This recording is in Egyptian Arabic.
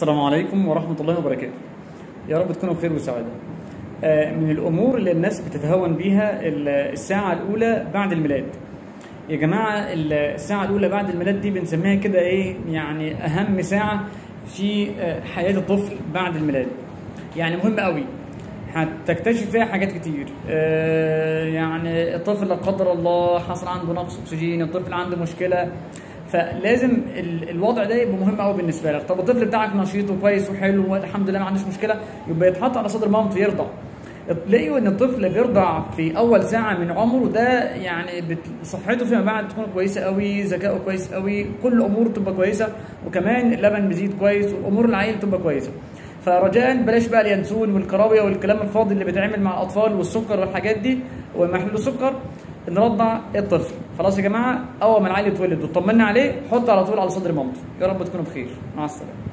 السلام عليكم ورحمة الله وبركاته يا رب تكونوا بخير وسعادة آه، من الأمور اللي الناس بتتهاون بيها ال- الساعة الأولى بعد الميلاد يا جماعة ال- الساعة الأولى بعد الميلاد دي بنسميها كده إيه يعني أهم ساعة في آه، حياة الطفل بعد الميلاد يعني مهم قوي هتكتشف فيها حاجات كتير آه، يعني الطفل لا قدر الله حصل عنده نقص اكسجين الطفل عنده مشكله فلازم ال- الوضع ده يبقى مهم قوي بالنسبه لك طب الطفل بتاعك نشيط وكويس وحلو والحمد لله ما عندوش مشكله يبقى يتحط على صدر مامته يرضع تلاقوا ان الطفل بيرضع في اول ساعه من عمره ده يعني بت... صحته فيما بعد تكون كويسه قوي ذكائه كويس قوي كل اموره تبقى كويسه وكمان اللبن بيزيد كويس والامور العيل تبقى كويسه فرجاء بلاش بقى اليانسون والكراويه والكلام الفاضي اللي بيتعمل مع الاطفال والسكر والحاجات دي ومحلول السكر نرضع الطفل خلاص يا جماعه اول ما العيل يتولد وطمنا عليه حطه على طول على صدر مامته يا رب تكونوا بخير مع السلامه